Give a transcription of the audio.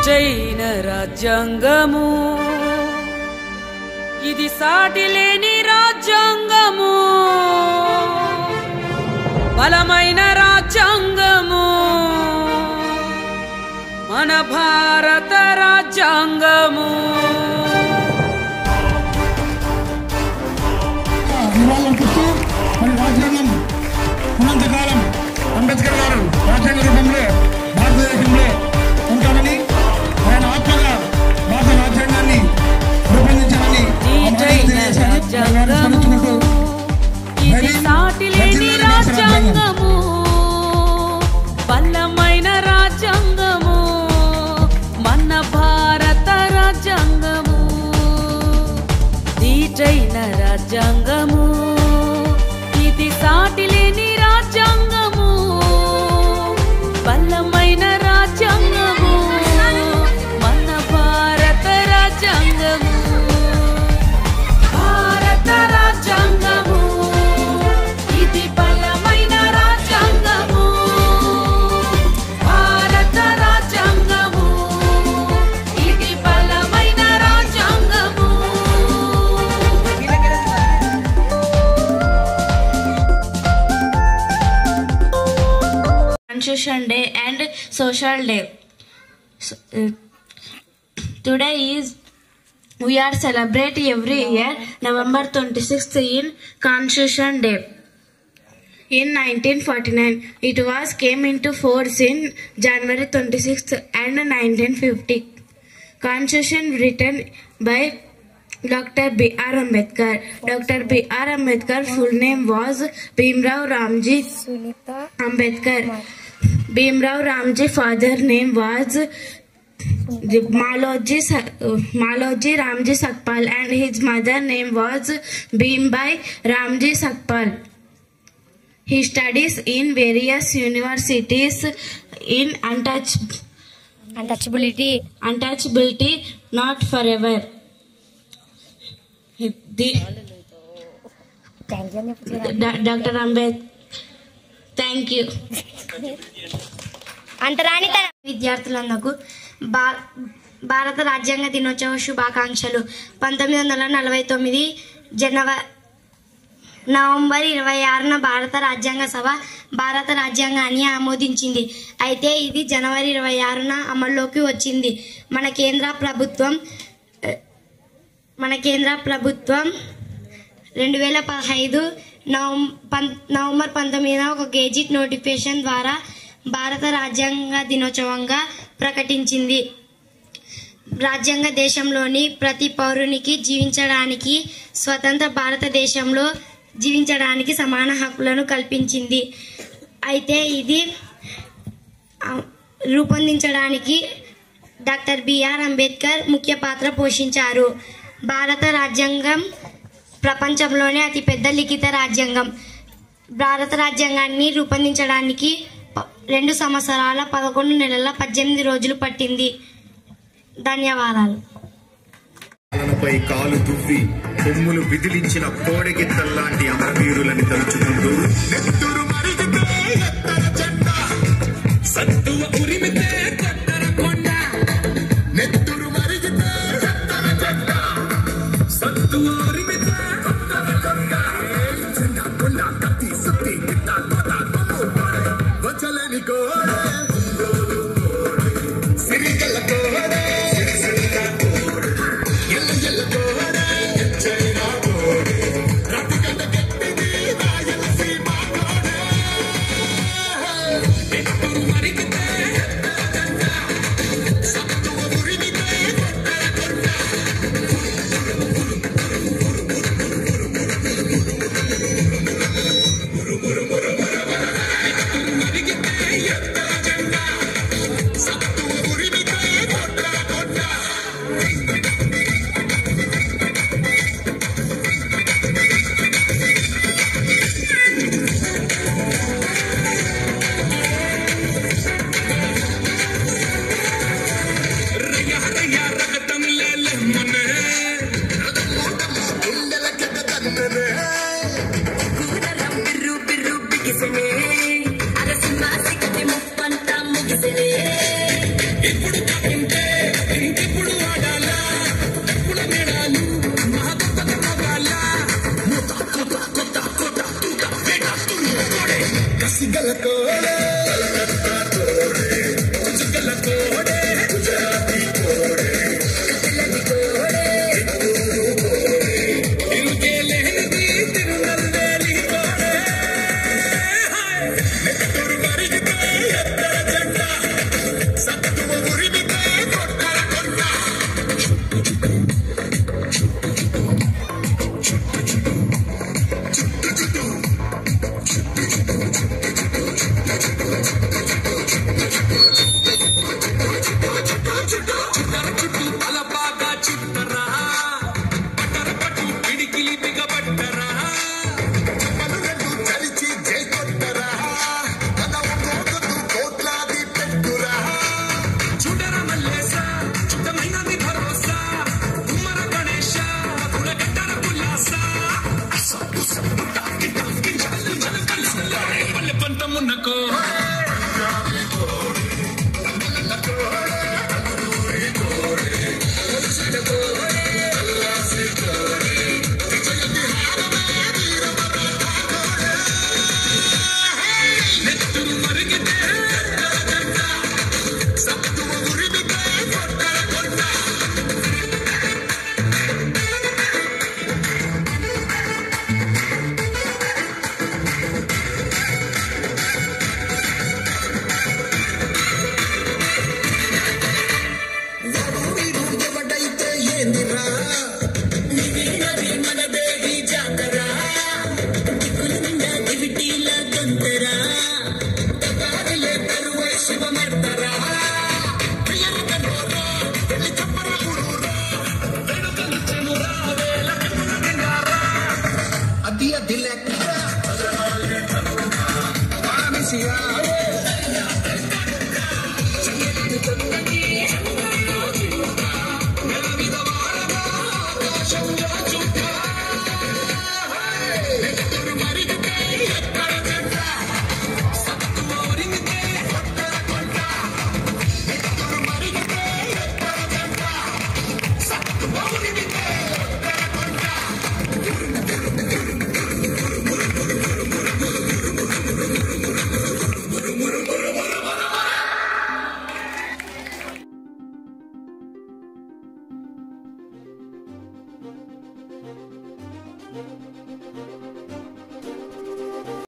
దీటైన రాజ్యాంగము ఇది సాటి లేని రాజ్యాంగము బలమైన రాజ్యాంగము మన భారత రాజ్యాంగము నివాళులర్పిస్తూ మరి రాజ్యాంగం ఉన్నంతకాలం అంబేద్కర్ గారు రాజ్యాంగ రూపంలో భారతదేశంలో ఉంటామని ఆయన ఆత్మగా భారత రాజ్యాంగాన్ని రూపొందించాలని దీటైన రాజ్యాంగము ఇది సాటి లేని రాజ్యాంగము బలమైన రాజ్యాంగము మన భారత రాజ్యాంగము దీటైన రాజ్యాంగము ఇది సాటి లేని రాజ్యాంగము బలమైన రాజ్యాంగము మన భారత రాజ్యాంగము భారత రాజ్యాంగము ఇది బలమైన రాజ్యాంగము భారత రాజ్యాంగము ఇది బలమైన రాజ్యాంగము Constitution Day and Social Day. So, uh, today is we are celebrate every year November 26th in Constitution Day. In 1949, it was came into force in January 26th and 1950. Constitution written by Dr. B. R. Ambedkar. Dr. B. R. Ambedkar full name was Bhimrao Ramji Ambedkar. Bhimrao Ramji father name was Maloji, Sa- Maloji Ramji Sakpal and his mother name was Bhimbai Ramji Sakpal. He studies in various universities in untouch, untouchability untouchability, not forever. The, thank you అని చెప్పు Da- Dr. Ambed, thank you. అంటరాని తన విద్యార్థులందరకు భా భారత రాజ్యాంగ దినోత్సవ శుభాకాంక్షలు పంతొమ్మిది వందల నలభై తొమ్మిది జనవరి నవంబర్ ఇరవై ఆరున భారత రాజ్యాంగ సభ భారత రాజ్యాంగాన్ని ఆమోదించింది అయితే ఇది జనవరి ఇరవై ఆరున అమల్లోకి వచ్చింది మన కేంద్ర ప్రభుత్వం eh, మన కేంద్ర ప్రభుత్వం రెండు వేల పదహైదు నవం పం- నవంబర్ పంతొమ్మిదిన ఒక గెజిట్ నోటిఫికేషన్ ద్వారా భారత రాజ్యాంగ దినోత్సవంగా ప్రకటించింది రాజ్యాంగ దేశంలోని ప్రతి పౌరునికి జీవించడానికి స్వతంత్ర భారతదేశంలో జీవించడానికి సమాన హక్కులను కల్పించింది అయితే ఇది ఆ, రూపొందించడానికి డాక్టర్ బిఆర్ అంబేద్కర్ ముఖ్య పాత్ర పోషించారు భారత రాజ్యాంగం ప్రపంచంలోనే అతిపెద్ద లిఖిత రాజ్యాంగం భారత రాజ్యాంగాన్ని రూపొందించడానికి ప- రెండు సంవత్సరాల పదకొండు నెలల పద్దెనిమిది రోజులు పట్టింది ధన్యవాదాలు పాలనపై కాలు దువ్వి కొమ్ములు విదిలించిన కోడెగిత్తల్లాంటి అమరవీరులని తలుచుకుంటూ నెత్తురు మరిగితే ఎత్తర చెడ్డ సత్తువ ఉరిమితే కొట్టర కొండ నెత్తురు మరిగితే ఎత్తర చెడ్డ సత్తువ ఉరిమితే కొట్టర కొండ చెండ కొండ కత్తి సుత్తి గిత్త కొత్త కొమ్ము కోడె వచ్చలేని కోడె సిరిగల కోడె సిరిసిరిగ కోడె ఎల్ల ఎల్ల కోడె ఎచ్చైన కోడె రతిగంట గట్టిది రాయలసీమ కోడె నెత్తురు మరిగితే ఎత్తర చెడ్డ సత్తువ ఉరిమితే కొట్టర కొండ ఎల్లెల్ల కోడే కలకత్తా కోడే చుక్కల కోడే గుజరాతీ కోడే పిల్లది కోడే చిత్తూరు కోడే ఇరుకే లేనిది తిరునల్వేలి కోడే నెట్టూరు మరిగితే ఎత్తర జెండా సత్తువ ఉరిమితే కొట్టర కొండ చుట్టర చుట్టూ తల బాగా చుట్టరా పట్టర పట్టు పిడికిలి బిగబట్టరా చెప్పలు రెండు చలిచి జై కొట్టరా మన ఒక్కొక్కదు కోట్లాది పెట్టురా చూడర మల్లేస చుట్టమైనది భరోసా కుమ్మర గణేశ కులగట్టర పుల్లాస పల్లె పంతమున్నకో నెత్తురు మరిగితే సత్తువ ఉరిమితే కొట్టర కొండ వీడు ఎవడైతే ఏందిరా నీది మనదే ఈ జాతరా దిక్కుల నిండా దివిటీల దొంతరా తగారిలే తరువై శివమర్తరా ప్రియర కన్నోరా పెళ్లి చప్పర గుడూరా వెనుకలు చెమురా వేల కన్నుల నిండారా అది అది లెక్క వారణిసియా Thank you.